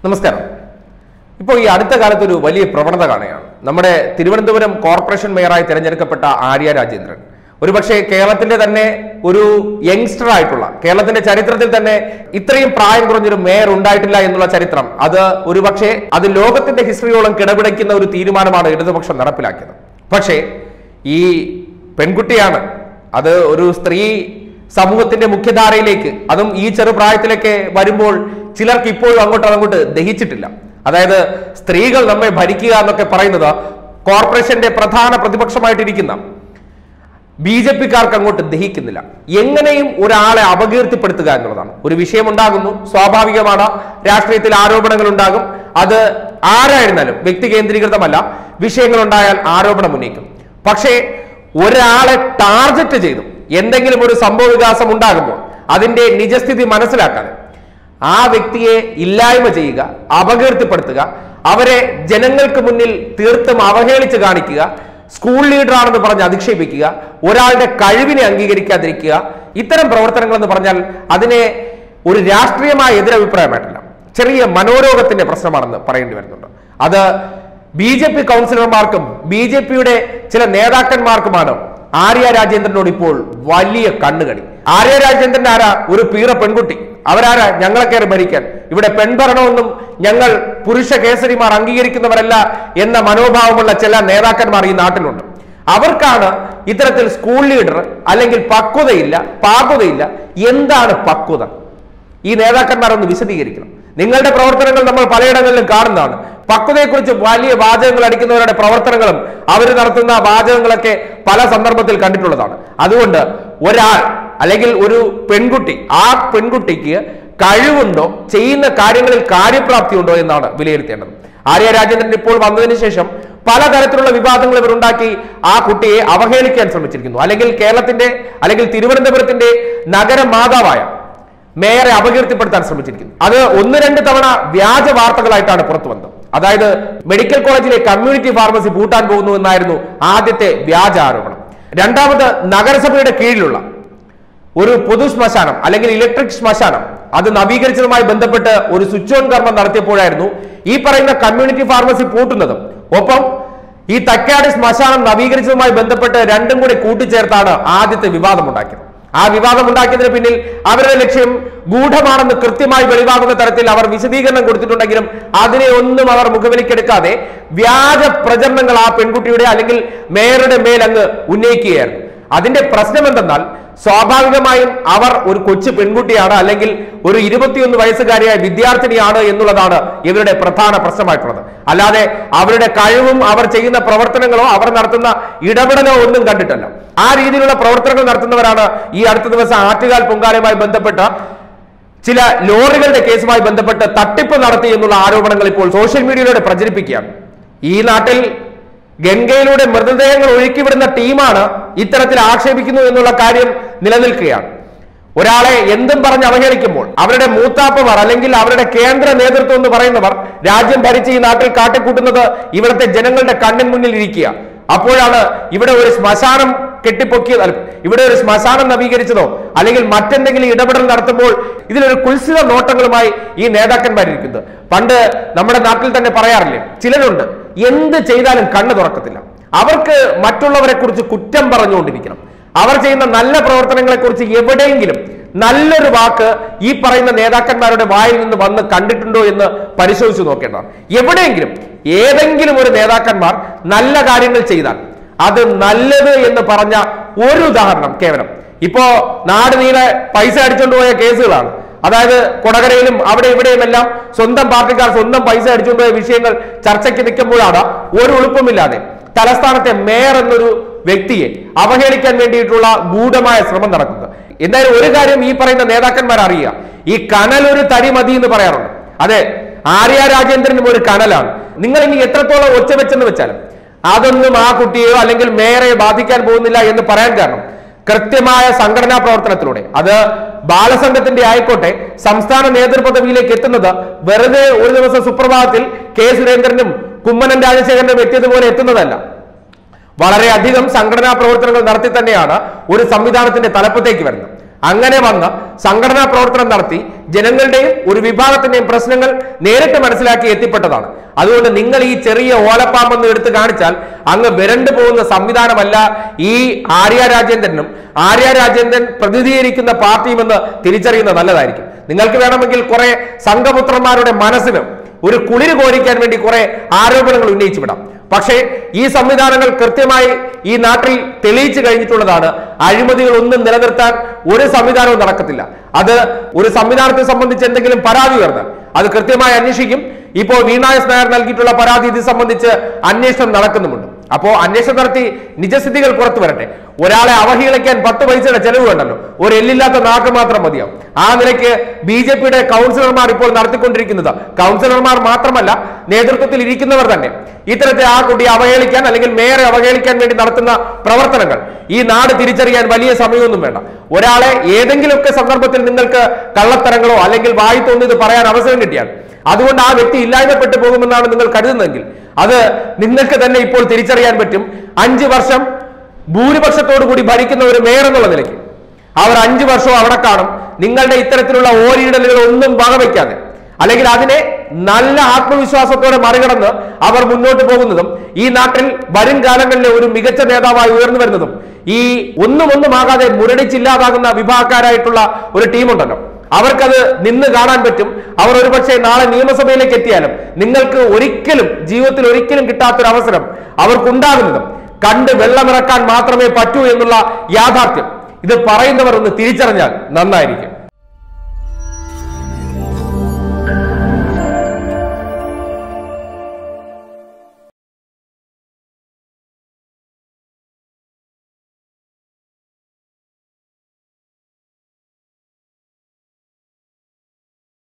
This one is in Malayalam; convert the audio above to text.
നമസ്കാരം ഇപ്പോൾ ഈ അടുത്ത കാലത്ത് ഒരു വലിയ പ്രവണത കാണുകയാണ് നമ്മുടെ തിരുവനന്തപുരം കോർപ്പറേഷൻ മേയറായി തിരഞ്ഞെടുക്കപ്പെട്ട ആര്യ രാജേന്ദ്രൻ ഒരുപക്ഷെ കേരളത്തിന്റെ തന്നെ ഒരു യങ്സ്റ്റർ ആയിട്ടുള്ള കേരളത്തിന്റെ ചരിത്രത്തിൽ തന്നെ ഇത്രയും പ്രായം കുറഞ്ഞൊരു മേയർ ഉണ്ടായിട്ടില്ല എന്നുള്ള ചരിത്രം അത് ഒരുപക്ഷെ അത് ലോകത്തിന്റെ ഹിസ്റ്ററിയോളം കിടപിടയ്ക്കുന്ന ഒരു തീരുമാനമാണ് ഇടതുപക്ഷം നടപ്പിലാക്കിയത് പക്ഷേ ഈ പെൺകുട്ടിയാണ് അത് ഒരു സ്ത്രീ സമൂഹത്തിന്റെ മുഖ്യധാരയിലേക്ക് അതും ഈ ചെറുപ്രായത്തിലേക്ക് വരുമ്പോൾ ചിലർക്ക് ഇപ്പോഴും അങ്ങോട്ട് അങ്ങോട്ട് ദഹിച്ചിട്ടില്ല അതായത് സ്ത്രീകൾ നമ്മെ ഭരിക്കുക എന്നൊക്കെ പറയുന്നത് കോർപ്പറേഷന്റെ പ്രധാന പ്രതിപക്ഷമായിട്ടിരിക്കുന്ന ബി ജെ പിക്കാർക്ക് അങ്ങോട്ട് ദഹിക്കുന്നില്ല എങ്ങനെയും ഒരാളെ അപകീർത്തിപ്പെടുത്തുക എന്നുള്ളതാണ് ഒരു വിഷയം ഉണ്ടാകുന്നു സ്വാഭാവികമാണ് രാഷ്ട്രീയത്തിൽ ആരോപണങ്ങൾ ഉണ്ടാകും അത് ആരായിരുന്നാലും വ്യക്തി കേന്ദ്രീകൃതമല്ല വിഷയങ്ങൾ ഉണ്ടായാൽ ആരോപണം ഉന്നയിക്കും പക്ഷേ ഒരാളെ ടാർഗറ്റ് ചെയ്തു എന്തെങ്കിലും ഒരു സംഭവ വികാസം ഉണ്ടാകുമ്പോൾ അതിന്റെ നിജസ്ഥിതി മനസ്സിലാക്കാതെ ആ വ്യക്തിയെ ഇല്ലായ്മ ചെയ്യുക അപകീർത്തിപ്പെടുത്തുക അവരെ ജനങ്ങൾക്ക് മുന്നിൽ തീർത്തും അവഹേളിച്ച് കാണിക്കുക സ്കൂൾ ലീഡറാണെന്ന് പറഞ്ഞ് അധിക്ഷേപിക്കുക ഒരാളുടെ കഴിവിനെ അംഗീകരിക്കാതിരിക്കുക ഇത്തരം പ്രവർത്തനങ്ങൾ എന്ന് പറഞ്ഞാൽ അതിനെ ഒരു രാഷ്ട്രീയമായ എതിരഭിപ്രായമായിട്ടല്ല ചെറിയ മനോരോഗത്തിന്റെ പ്രശ്നമാണെന്ന് പറയേണ്ടി വരുന്നുണ്ട് അത് ബി ജെ പി കൗൺസിലർമാർക്കും ബി ജെ പിയുടെ ചില നേതാക്കന്മാർക്കുമാണ് ആര്യ രാജേന്ദ്രനോട് ഇപ്പോൾ വലിയ കണ്ണുകടി ആര്യ രാജേന്ദ്രൻ ആരാ ഒരു പീറ പെൺകുട്ടി അവരാരാ ഞങ്ങളെ കയറി ഭരിക്കാൻ ഇവിടെ പെൺഭരണമെന്നും ഞങ്ങൾ പുരുഷ കേസരിമാർ അംഗീകരിക്കുന്നവരല്ല എന്ന മനോഭാവമുള്ള ചില നേതാക്കന്മാർ ഈ നാട്ടിലുണ്ട് അവർക്കാണ് ഇത്തരത്തിൽ സ്കൂൾ ലീഡർ അല്ലെങ്കിൽ പക്വതയില്ല പാകതയില്ല എന്താണ് പക്വത ഈ നേതാക്കന്മാരൊന്ന് വിശദീകരിക്കണം നിങ്ങളുടെ പ്രവർത്തനങ്ങൾ നമ്മൾ പലയിടങ്ങളിലും കാണുന്നതാണ് പക്വതയെക്കുറിച്ച് വലിയ വാചകങ്ങൾ അടിക്കുന്നവരുടെ പ്രവർത്തനങ്ങളും അവർ നടത്തുന്ന വാചകങ്ങളൊക്കെ പല സന്ദർഭത്തിൽ കണ്ടിട്ടുള്ളതാണ് അതുകൊണ്ട് ഒരാൾ അല്ലെങ്കിൽ ഒരു പെൺകുട്ടി ആ പെൺകുട്ടിക്ക് കഴിവുണ്ടോ ചെയ്യുന്ന കാര്യങ്ങളിൽ കാര്യപ്രാപ്തി ഉണ്ടോ എന്നാണ് വിലയിരുത്തേണ്ടത് ആര്യ രാജേന്ദ്രൻ ഇപ്പോൾ വന്നതിന് ശേഷം പലതരത്തിലുള്ള വിവാദങ്ങൾ ഇവർ ഉണ്ടാക്കി ആ കുട്ടിയെ അവഹേളിക്കാൻ ശ്രമിച്ചിരിക്കുന്നു അല്ലെങ്കിൽ കേരളത്തിന്റെ അല്ലെങ്കിൽ തിരുവനന്തപുരത്തിന്റെ നഗര മാതാവായ മേയറെ അപകീർത്തിപ്പെടുത്താൻ ശ്രമിച്ചിരിക്കുന്നു അത് ഒന്ന് രണ്ട് തവണ വ്യാജ വാർത്തകളായിട്ടാണ് പുറത്തു വന്നത് അതായത് മെഡിക്കൽ കോളേജിലെ കമ്മ്യൂണിറ്റി ഫാർമസി പൂട്ടാൻ പോകുന്നു എന്നായിരുന്നു ആദ്യത്തെ വ്യാജ ആരോപണം രണ്ടാമത് നഗരസഭയുടെ കീഴിലുള്ള ഒരു പൊതു ശ്മശാനം അല്ലെങ്കിൽ ഇലക്ട്രിക് ശ്മശാനം അത് നവീകരിച്ചതുമായി ബന്ധപ്പെട്ട് ഒരു സ്വിച്ച് ഓൺ കർമ്മം നടത്തിയപ്പോഴായിരുന്നു ഈ പറയുന്ന കമ്മ്യൂണിറ്റി ഫാർമസി പൂട്ടുന്നതും ഒപ്പം ഈ തക്കാട് ശ്മശാനം നവീകരിച്ചതുമായി ബന്ധപ്പെട്ട് രണ്ടും കൂടി കൂട്ടിച്ചേർത്താണ് ആദ്യത്തെ വിവാദമുണ്ടാക്കിയത് ആ വിവാദമുണ്ടാക്കിയതിന് പിന്നിൽ അവരുടെ ലക്ഷ്യം ഗൂഢമാണെന്ന് കൃത്യമായി വെളിവാകുന്ന തരത്തിൽ അവർ വിശദീകരണം കൊടുത്തിട്ടുണ്ടെങ്കിലും അതിനെ ഒന്നും അവർ മുഖവിലിക്കെടുക്കാതെ വ്യാജ പ്രചരണങ്ങൾ ആ പെൺകുട്ടിയുടെ അല്ലെങ്കിൽ മേയറുടെ മേൽ അങ്ങ് ഉന്നയിക്കുകയായിരുന്നു അതിന്റെ പ്രശ്നം എന്തെന്നാൽ സ്വാഭാവികമായും അവർ ഒരു കൊച്ചു പെൺകുട്ടിയാണ് അല്ലെങ്കിൽ ഒരു ഇരുപത്തിയൊന്ന് വയസ്സുകാരിയായ വിദ്യാർത്ഥിനിയാണ് എന്നുള്ളതാണ് ഇവരുടെ പ്രധാന പ്രശ്നമായിട്ടുള്ളത് അല്ലാതെ അവരുടെ കഴിവും അവർ ചെയ്യുന്ന പ്രവർത്തനങ്ങളോ അവർ നടത്തുന്ന ഇടപെടലോ ഒന്നും കണ്ടിട്ടല്ല ആ രീതിയിലുള്ള പ്രവർത്തനങ്ങൾ നടത്തുന്നവരാണ് ഈ അടുത്ത ദിവസം ആറ്റുകാൽ പൊങ്കാലയുമായി ബന്ധപ്പെട്ട ചില ലോറികളുടെ കേസുമായി ബന്ധപ്പെട്ട് തട്ടിപ്പ് നടത്തി എന്നുള്ള ആരോപണങ്ങൾ ഇപ്പോൾ സോഷ്യൽ മീഡിയയിലൂടെ പ്രചരിപ്പിക്കുകയാണ് ഈ നാട്ടിൽ ഗംഗയിലൂടെ മൃതദേഹങ്ങൾ ഒഴുക്കിവിടുന്ന ടീമാണ് ഇത്തരത്തിൽ ആക്ഷേപിക്കുന്നു എന്നുള്ള കാര്യം നിലനിൽക്കുകയാണ് ഒരാളെ എന്തും പറഞ്ഞ് അവഹേളിക്കുമ്പോൾ അവരുടെ മൂത്താപ്പമാർ അല്ലെങ്കിൽ അവരുടെ കേന്ദ്ര നേതൃത്വം എന്ന് പറയുന്നവർ രാജ്യം ഭരിച്ച് ഈ നാട്ടിൽ കാട്ടിക്കൂട്ടുന്നത് ഇവിടുത്തെ ജനങ്ങളുടെ കണ്ണിന് മുന്നിൽ ഇരിക്കുക അപ്പോഴാണ് ഇവിടെ ഒരു ശ്മശാനം കെട്ടിപ്പൊക്കിയത് അല്ല, ഇവിടെ ഒരു ശ്മശാനം നവീകരിച്ചതോ അല്ലെങ്കിൽ മറ്റെന്തെങ്കിലും ഇടപെടൽ നടത്തുമ്പോൾ ഇതിലൊരു കുൽസിത നോട്ടങ്ങളുമായി ഈ നേതാക്കന്മാരിരിക്കുന്നത് പണ്ട് നമ്മുടെ നാട്ടിൽ തന്നെ പറയാറില്ലേ ചിലരുണ്ട് എന്ത് ചെയ്താലും കണ്ണ് തുറക്കത്തില്ല അവർക്ക് മറ്റുള്ളവരെ കുറിച്ച് കുറ്റം പറഞ്ഞുകൊണ്ടിരിക്കണം അവർ ചെയ്യുന്ന നല്ല പ്രവർത്തനങ്ങളെ കുറിച്ച് എവിടെയെങ്കിലും നല്ലൊരു വാക്ക് ഈ പറയുന്ന നേതാക്കന്മാരുടെ വായിൽ നിന്ന് വന്ന് കണ്ടിട്ടുണ്ടോ എന്ന് പരിശോധിച്ചു നോക്കേണ്ടതാണ് എവിടെയെങ്കിലും ഏതെങ്കിലും ഒരു നേതാക്കന്മാർ നല്ല കാര്യങ്ങൾ ചെയ്താൽ അത് നല്ലത് എന്ന് പറഞ്ഞ ഒരു ഉദാഹരണം കേവലം ഇപ്പോ നാട് നീളെ പൈസ അടിച്ചുകൊണ്ട് പോയ കേസുകളാണ് അതായത് കൊടകരയിലും അവിടെ ഇവിടെയും എല്ലാം സ്വന്തം പാർട്ടിക്കാർ സ്വന്തം പൈസ അടിച്ചുകൊണ്ട് പോയ വിഷയങ്ങൾ ചർച്ചയ്ക്ക് നിൽക്കുമ്പോഴാണ് ഒരു ഉളുപ്പമില്ലാതെ തലസ്ഥാനത്തെ മേയർ എന്നൊരു വ്യക്തിയെ അവഹേളിക്കാൻ വേണ്ടിയിട്ടുള്ള ഗൂഢമായ ശ്രമം നടക്കുന്നത് എന്തായാലും ഒരു കാര്യം ഈ പറയുന്ന നേതാക്കന്മാർ അറിയുക ഈ കനൽ ഒരു തരി മതി എന്ന് പറയാറുണ്ട് അതെ ആര്യ രാജേന്ദ്രനും ഒരു കനലാണ് നിങ്ങൾ ഇനി എത്രത്തോളം ഒച്ച വെച്ചെന്ന് വെച്ചാലും അതൊന്നും ആ കുട്ടിയെയോ അല്ലെങ്കിൽ മേയറെ ബാധിക്കാൻ പോകുന്നില്ല എന്ന് പറയാൻ കാരണം കൃത്യമായ സംഘടനാ പ്രവർത്തനത്തിലൂടെ അത് ബാലസംഘത്തിന്റെ ആയിക്കോട്ടെ സംസ്ഥാന നേതൃപദവിയിലേക്ക് എത്തുന്നത് വെറുതെ ഒരു ദിവസം സുപ്രഭാതത്തിൽ കെ സുരേന്ദ്രനും കുമ്മനം രാജശേഖരനും എത്തിയതുപോലെ എത്തുന്നതല്ല വളരെയധികം സംഘടനാ പ്രവർത്തനങ്ങൾ നടത്തി തന്നെയാണ് ഒരു സംവിധാനത്തിന്റെ തലപ്പത്തേക്ക് വരുന്നത് അങ്ങനെ വന്ന് സംഘടനാ പ്രവർത്തനം നടത്തി ജനങ്ങളുടെയും ഒരു വിഭാഗത്തിന്റെയും പ്രശ്നങ്ങൾ നേരിട്ട് മനസ്സിലാക്കി എത്തിപ്പെട്ടതാണ് അതുകൊണ്ട് നിങ്ങൾ ഈ ചെറിയ ഓലപ്പാമ്പെന്ന് എടുത്ത് കാണിച്ചാൽ അങ്ങ് വിരണ്ടു പോകുന്ന സംവിധാനമല്ല ഈ ആര്യ രാജേന്ദ്രനും ആര്യ രാജേന്ദ്രൻ പ്രതിനിധീകരിക്കുന്ന പാർട്ടിയുമെന്ന് തിരിച്ചറിയുന്നത് നല്ലതായിരിക്കും നിങ്ങൾക്ക് വേണമെങ്കിൽ കുറെ സംഘപുത്രന്മാരുടെ മനസ്സിന് ഒരു കുളിര് കോരിക്കാൻ വേണ്ടി കുറെ ആരോപണങ്ങൾ ഉന്നയിച്ചു വിടാം പക്ഷേ ഈ സംവിധാനങ്ങൾ കൃത്യമായി ഈ നാട്ടിൽ തെളിയിച്ചു കഴിഞ്ഞിട്ടുള്ളതാണ് അഴിമതികൾ ഒന്നും നിലനിർത്താൻ ഒരു സംവിധാനവും നടക്കത്തില്ല അത് ഒരു സംവിധാനത്തെ സംബന്ധിച്ച് എന്തെങ്കിലും പരാതി ഉയർന്നാൽ അത് കൃത്യമായി അന്വേഷിക്കും ഇപ്പോൾ വീണായസ് നായർ നൽകിയിട്ടുള്ള പരാതി ഇത് സംബന്ധിച്ച് അന്വേഷണം നടക്കുന്നുമുണ്ട് അപ്പോ അന്വേഷണം നടത്തി നിജസ്ഥിതികൾ പുറത്തു വരട്ടെ ഒരാളെ അവഹേളിക്കാൻ പത്ത് പൈസയുടെ ചെലവ് വേണ്ടല്ലോ ഒരു എല്ലില്ലാത്ത നാക്ക് മാത്രം മതിയാവും ആ നിലയ്ക്ക് ബി ജെ പിയുടെ കൗൺസിലർമാർ ഇപ്പോൾ നടത്തിക്കൊണ്ടിരിക്കുന്നത് കൗൺസിലർമാർ മാത്രമല്ല നേതൃത്വത്തിൽ ഇരിക്കുന്നവർ തന്നെ ഇത്തരത്തിൽ ആ കുട്ടിയെ അവഹേളിക്കാൻ അല്ലെങ്കിൽ മേയറെ അവഹേളിക്കാൻ വേണ്ടി നടത്തുന്ന പ്രവർത്തനങ്ങൾ ഈ നാട് തിരിച്ചറിയാൻ വലിയ സമയമൊന്നും വേണ്ട ഒരാളെ ഏതെങ്കിലുമൊക്കെ സന്ദർഭത്തിൽ നിങ്ങൾക്ക് കള്ളത്തരങ്ങളോ അല്ലെങ്കിൽ വായി തോന്നിയത് പറയാൻ അവസരം കിട്ടിയാൽ അതുകൊണ്ട് ആ വ്യക്തി ഇല്ലായ്മപ്പെട്ടു പോകുമെന്നാണ് നിങ്ങൾ കരുതുന്നതെങ്കിൽ അത് നിങ്ങൾക്ക് തന്നെ ഇപ്പോൾ തിരിച്ചറിയാൻ പറ്റും അഞ്ച് വർഷം ഭൂരിപക്ഷത്തോടു കൂടി ഭരിക്കുന്ന ഒരു മേയർ എന്നുള്ള നിലയ്ക്ക് അവർ അഞ്ചു വർഷവും അവിടെ കാണും നിങ്ങളുടെ ഇത്തരത്തിലുള്ള ഓരിയിടലുകൾ ഒന്നും വകവയ്ക്കാതെ അല്ലെങ്കിൽ അതിനെ നല്ല ആത്മവിശ്വാസത്തോടെ മറികടന്ന് അവർ മുന്നോട്ട് പോകുന്നതും ഈ നാട്ടിൽ വരും കാലങ്ങളിലെ ഒരു മികച്ച നേതാവായി ഉയർന്നു വരുന്നതും ഈ ഒന്നും ഒന്നും ആകാതെ മുരടിച്ചില്ലാതാകുന്ന വിഭാഗക്കാരായിട്ടുള്ള ഒരു ടീമുണ്ടല്ലോ അവർക്കത് നിന്ന് കാണാൻ പറ്റും അവർ ഒരുപക്ഷെ നാളെ നിയമസഭയിലേക്ക് എത്തിയാലും നിങ്ങൾക്ക് ഒരിക്കലും ജീവിതത്തിൽ ഒരിക്കലും കിട്ടാത്തൊരു അവസരം അവർക്കുണ്ടാകുന്നതും കണ്ട് വെള്ളമിറക്കാൻ മാത്രമേ പറ്റൂ എന്നുള്ള യാഥാർത്ഥ്യം ഇത് പറയുന്നവർ ഒന്ന് തിരിച്ചറിഞ്ഞാൽ നന്നായിരിക്കും